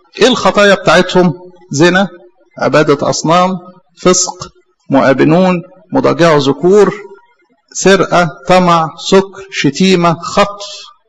ايه الخطايا بتاعتهم زنا عبادة أصنام فسق مؤابنون مضاجع ذكور سرقة طمع سكر شتيمة خطف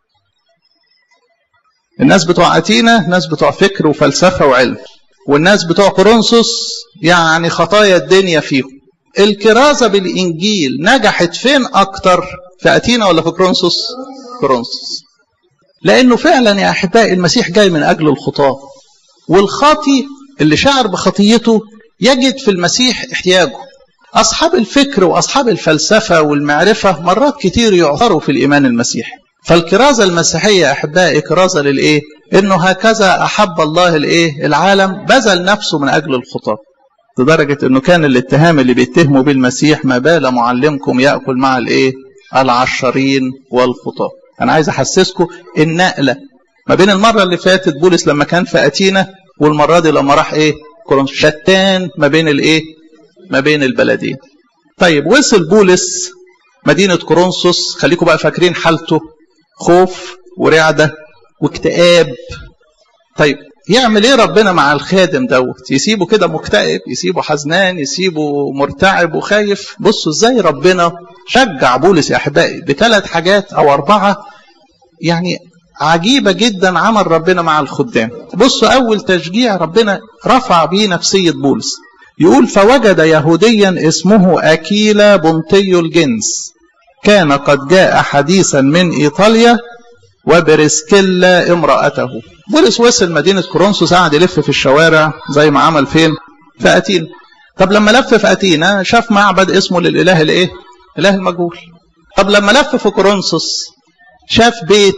الناس بتوع أتينا ناس بتوع فكر وفلسفة وعلم والناس بتوع كورنثوس يعني خطايا الدنيا فيهم الكرازة بالإنجيل نجحت فين أكتر في أتينا ولا في كورنثوس كورنثوس لأنه فعلا يا أحبائي المسيح جاي من أجل الخطاة والخاطي اللي شعر بخطيته يجد في المسيح احتياجه أصحاب الفكر وأصحاب الفلسفة والمعرفة مرات كتير يعثروا في الإيمان المسيحي فالكرازة المسيحية أحبائي كرازة للإيه؟ إنه هكذا أحب الله الإيه؟ العالم بذل نفسه من أجل الخطاة لدرجة إنه كان الاتهام اللي بيتهموا به المسيح ما بال معلمكم يأكل مع الإيه؟ العشرين والخطاة أنا عايز أحسسكم النقلة ما بين المرة اللي فاتت بولس لما كان في أتينا والمرة دي لما راح إيه؟ كورنثوس شتان ما بين الإيه؟ ما بين البلدين طيب وصل بولس مدينة كورنثوس خليكم بقى فاكرين حالته خوف ورعدة واكتئاب طيب يعمل ايه ربنا مع الخادم دوت يسيبه كده مكتئب يسيبه حزنان يسيبه مرتعب وخايف بصوا ازاي ربنا شجع بولس يا احبائي بثلاث حاجات او اربعه يعني عجيبة جدا عمل ربنا مع الخدام بصوا أول تشجيع ربنا رفع بيه نفسية بولس يقول فوجد يهوديا اسمه أكيلا بنطي الجنس كان قد جاء حديثا من إيطاليا وبرسكيلا امرأته بولس وصل مدينة كورنثوس قعد يلف في الشوارع زي ما عمل فين في أتينا طب لما لف في أتينا شاف معبد اسمه للإله الإيه إله المجهول طب لما لف في كورنثوس شاف بيت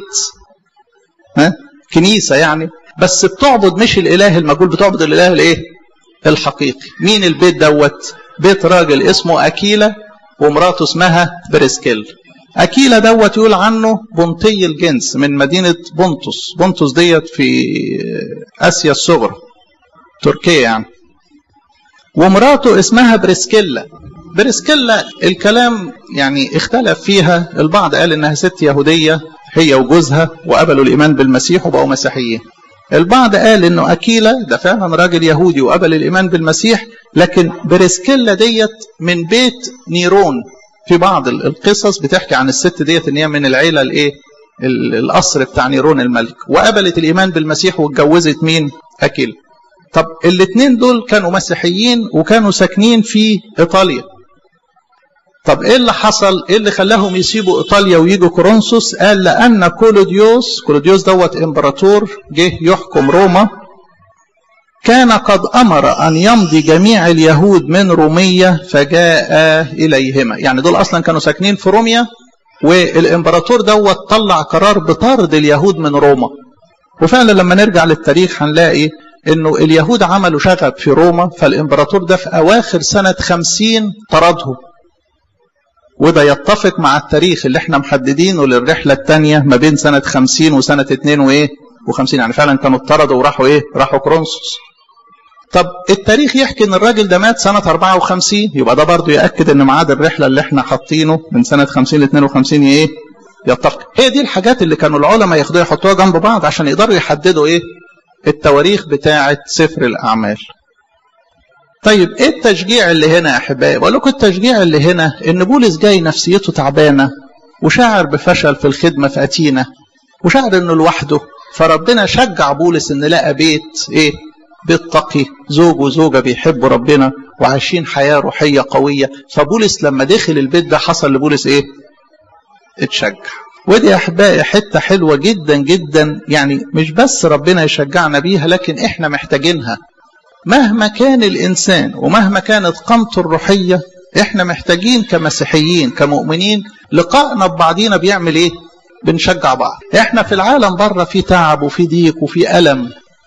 ها كنيسة يعني بس بتعبد مش الإله المجهول بتعبد الإله الإيه الحقيقي مين البيت دوت بيت راجل اسمه أكيلا ومراته اسمها بريسكيل أكيلا دوت يقول عنه بنطي الجنس من مدينة بنطس بنطس ديت في آسيا الصغرى تركيا يعني ومراته اسمها بريسكيلا بريسكيلا الكلام يعني اختلف فيها البعض قال انها ست يهودية هي وجوزها وقبلوا الايمان بالمسيح وبقوا مسيحيين البعض قال انه اكيلا ده فعلا راجل يهودي وقبل الايمان بالمسيح لكن بريسكيلا ديت من بيت نيرون في بعض القصص بتحكي عن الست ديت ان هي من العيله الايه القصر بتاع نيرون الملك وقبلت الايمان بالمسيح واتجوزت مين اكيلا طب الاثنين دول كانوا مسيحيين وكانوا ساكنين في ايطاليا طب ايه اللي حصل ايه اللي خلاهم يسيبوا ايطاليا ويجوا كورنثوس قال لان كولوديوس كولوديوس دوت امبراطور جه يحكم روما كان قد امر ان يمضي جميع اليهود من روميه فجاء اليهما يعني دول اصلا كانوا ساكنين في روميا والامبراطور دوت طلع قرار بطرد اليهود من روما وفعلا لما نرجع للتاريخ هنلاقي انه اليهود عملوا شغب في روما فالامبراطور ده في اواخر سنه خمسين طردهم وده يتفق مع التاريخ اللي احنا محددينه للرحلة الثانية ما بين سنة 50 وسنة 2 وايه و50 يعني فعلا كانوا اتطردوا وراحوا ايه راحوا كرونسوس طب التاريخ يحكي ان الراجل ده مات سنة 54 يبقى ده برضه يأكد ان ميعاد الرحلة اللي احنا حاطينه من سنة 50 ل 52 ايه يتفق هي دي الحاجات اللي كانوا العلماء ياخدوها يحطوها جنب بعض عشان يقدروا يحددوا ايه التواريخ بتاعة سفر الأعمال طيب ايه التشجيع اللي هنا يا احبائي بقول لكم التشجيع اللي هنا ان بولس جاي نفسيته تعبانه وشعر بفشل في الخدمه في اتينا وشعر انه لوحده فربنا شجع بولس ان لقى بيت ايه بيت تقي زوج وزوجه بيحبوا ربنا وعايشين حياه روحيه قويه فبولس لما دخل البيت ده حصل لبولس ايه اتشجع ودي يا احبائي حته حلوه جدا جدا يعني مش بس ربنا يشجعنا بيها لكن احنا محتاجينها مهما كان الإنسان ومهما كانت قامته الروحية إحنا محتاجين كمسيحيين كمؤمنين لقائنا ببعضينا بيعمل إيه؟ بنشجع بعض إحنا في العالم بره في تعب وفي ضيق وفي ألم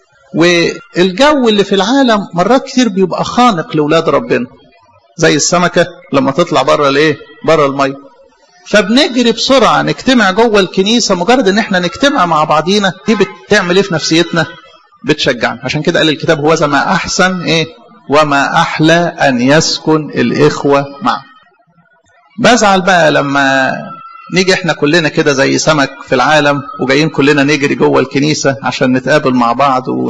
والجو اللي في العالم مرات كتير بيبقى خانق لأولاد ربنا زي السمكة لما تطلع بره الإيه؟ بره المية فبنجري بسرعة نجتمع جوه الكنيسة مجرد إن إحنا نجتمع مع بعضينا دي بتعمل إيه في نفسيتنا؟ بتشجعنا عشان كده قال الكتاب هو ما أحسن إيه وما أحلى أن يسكن الإخوة معه بزعل بقى لما نيجي احنا كلنا كده زي سمك في العالم وجايين كلنا نجري جوه الكنيسة عشان نتقابل مع بعض